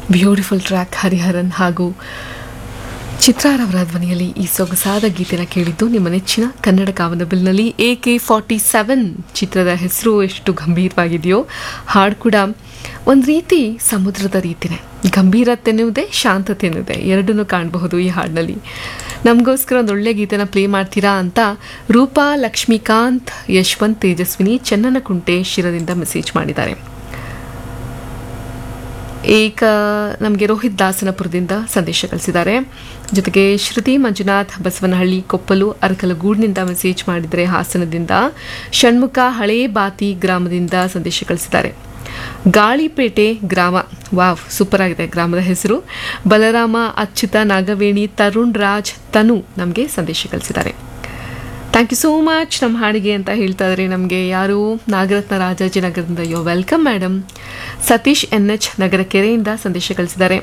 beautiful track Hariharan ಹಾಗೂ ಚಿತ್ರಾರವರ ಧ್ವನಿಯಲ್ಲಿ ಈ ಸೊಗಸಾದ ಗೀತೆನ ಕೇಳಿದ್ದು ನಿಮ್ಮ ನೆಚ್ಚಿನ ಕನ್ನಡ ಕಾವನಬಿಲ್ನಲ್ಲಿ ಎ ಕೆ ಫಾರ್ಟಿ ಸೆವೆನ್ ಚಿತ್ರದ ಹೆಸರು ಎಷ್ಟು ಗಂಭೀರವಾಗಿದೆಯೋ ಹಾಡು ಕೂಡ ಒಂದು ರೀತಿ ಸಮುದ್ರದ ರೀತಿನೇ ಗಂಭೀರತೆನೂ ಇದೆ ಶಾಂತತೆನೂ ಇದೆ ಎರಡನ್ನೂ ಕಾಣಬಹುದು ಈ ಹಾಡಿನಲ್ಲಿ ನಮಗೋಸ್ಕರ ಒಂದು ಒಳ್ಳೆ ಗೀತೆನ ಪ್ಲೇ ಮಾಡ್ತೀರಾ ಅಂತ ರೂಪಾ ಲಕ್ಷ್ಮೀಕಾಂತ್ ಯಶವಂತ್ ತೇಜಸ್ವಿನಿ ಚನ್ನನಕುಂಟೆ ಶಿರದಿಂದ ಮೆಸೇಜ್ ಮಾಡಿದ್ದಾರೆ ಏಕ ನಮಗೆ ರೋಹಿತ್ ದಾಸನಪುರದಿಂದ ಸಂದೇಶ ಕಳಿಸಿದ್ದಾರೆ ಜೊತೆಗೆ ಶ್ರುತಿ ಮಂಜುನಾಥ್ ಬಸವನಹಳ್ಳಿ ಕೊಪ್ಪಲು ಅರಕಲಗೂಡಿನಿಂದ ಮೆಸೇಜ್ ಮಾಡಿದರೆ ಹಾಸನದಿಂದ ಷಣ್ಮುಖ ಹಳೇ ಬಾತಿ ಗ್ರಾಮದಿಂದ ಸಂದೇಶ ಕಳಿಸಿದ್ದಾರೆ ಗಾಳಿಪೇಟೆ ಗ್ರಾಮ ವಾವ್ ಸೂಪರ್ ಆಗಿದೆ ಗ್ರಾಮದ ಹೆಸರು ಬಲರಾಮ ಅಚ್ಯುತ ನಾಗವೇಣಿ ತರುಣ್ ರಾಜ್ ತನು ನಮಗೆ ಸಂದೇಶ ಕಳಿಸಿದ್ದಾರೆ ಥ್ಯಾಂಕ್ ಯು ಸೋ ಮಚ್ ನಮ್ಮ ಹಾಡಿಗೆ ಅಂತ ಹೇಳ್ತಾ ಇದ್ದಾರೆ ನಮಗೆ ಯಾರು ನಾಗರತ್ನ ರಾಜಾಜಿನಗರದಿಂದ yo welcome madam Satish N H Nagara ಕೆರೆಯಿಂದ ಸಂದೇಶ ಕಳಿಸಿದ್ದಾರೆ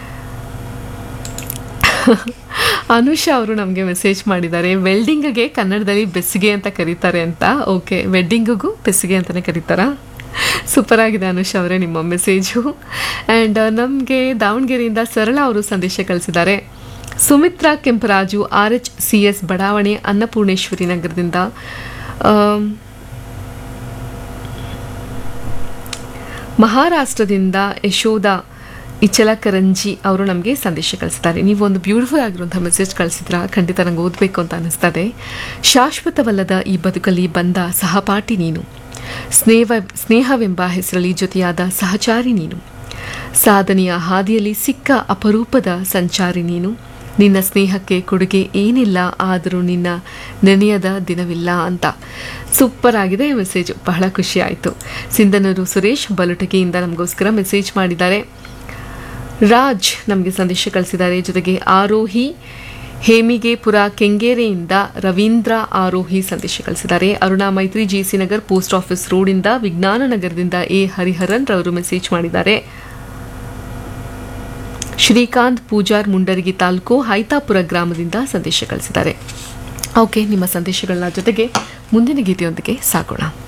ಅನುಷಾ ಅವರು ನಮಗೆ ಮೆಸೇಜ್ ಮಾಡಿದ್ದಾರೆ ವೆಲ್ಡಿಂಗ್ಗೆ ಕನ್ನಡದಲ್ಲಿ ಬೆಸಿಗೆ ಅಂತ ಕರೀತಾರೆ ಅಂತ ಓಕೆ ವೆಡ್ಡಿಂಗಿಗೂ ಬೆಸಿಗೆ ಅಂತಲೇ ಕರೀತಾರಾ ಸೂಪರ್ ಆಗಿದೆ ಅನುಷ್ ಅವರೇ ನಿಮ್ಮ ಮೆಸೇಜು ಆ್ಯಂಡ್ ನಮಗೆ ದಾವಣಗೆರೆಯಿಂದ ಸರಳ ಅವರು ಸಂದೇಶ ಕಳಿಸಿದ್ದಾರೆ Sumitra Kemparaju R H C S ಬಡಾವಣೆ ಅನ್ನಪೂರ್ಣೇಶ್ವರಿ ನಗರದಿಂದ ಆಮ್, ಮಹಾರಾಷ್ಟ್ರದಿಂದ ಯಶೋಧ ಇಚಲಕರಂಜಿ ಅವರು ನಮಗೆ ಸಂದೇಶ ಕಳಿಸಿದ್ದಾರೆ ನೀವು ಒಂದು ಬ್ಯೂಟಿಫುಲ್ ಆಗಿರುವಂಥ ಮೆಸೇಜ್ ಕಳಿಸಿದ್ರ ಖಂಡಿತ ನಂಗೆ ಓದಬೇಕು ಅಂತ ಅನಿಸ್ತದೆ ಶಾಶ್ವತವಲ್ಲದ ಈ ಬದುಕಲ್ಲಿ ಬಂದ ಸಹಪಾಠಿ ನೀನು ಸ್ನೇಹ ಸ್ನೇಹವೆಂಬ ಹೆಸರಲ್ಲಿ ಜೊತೆಯಾದ ಸಹಚಾರಿ ನೀನು ಸಾಧನೆಯ ಹಾದಿಯಲ್ಲಿ ಸಿಕ್ಕ ಅಪರೂಪದ ಸಂಚಾರಿ ನೀನು ನಿನ್ನ ಸ್ನೇಹಕ್ಕೆ ಕೊಡುಗೆ ಏನಿಲ್ಲ ಆದರೂ ನಿನ್ನ ನೆನೆಯದ ದಿನವಿಲ್ಲ ಅಂತ ಸೂಪರ್ ಆಗಿದೆ ಮೆಸೇಜ್ ಬಹಳ ಖುಷಿ ಆಯಿತು ಸಿಂಧನೂರು ಸುರೇಶ್ ಬಲುಟಗಿಯಿಂದ ನಮಗೋಸ್ಕರ ಮೆಸೇಜ್ ಮಾಡಿದ್ದಾರೆ ರಾಜ್ ನಮಗೆ ಸಂದೇಶ ಕಳಿಸಿದ್ದಾರೆ ಜೊತೆಗೆ ಆರೋಹಿ ಹೇಮಿಗೆಪುರ ಕೆಂಗೇರಿಯಿಂದ ರವೀಂದ್ರ ಆರೋಹಿ ಸಂದೇಶ ಕಳಿಸಿದ್ದಾರೆ Aruna Maitri G C Nagar post office ರೋಡಿಂದ ವಿಜ್ಞಾನ ನಗರದಿಂದ ಎ ಹರಿಹರನ್ ರವರು ಮೆಸೇಜ್ ಮಾಡಿದ್ದಾರೆ ಶ್ರೀಕಾಂತ್ ಪೂಜಾರ್ ಮುಂಡರಗಿ ತಾಲೂಕು ಹೈತಾಪುರ ಗ್ರಾಮದಿಂದ ಸಂದೇಶ ಕಳಿಸಿದ್ದಾರೆ ಓಕೆ ನಿಮ್ಮ ಸಂದೇಶಗಳನ್ನ ಜೊತೆಗೆ ಮುಂದಿನ ಗೀತೆಯೊಂದಿಗೆ ಸಾಗೋಣ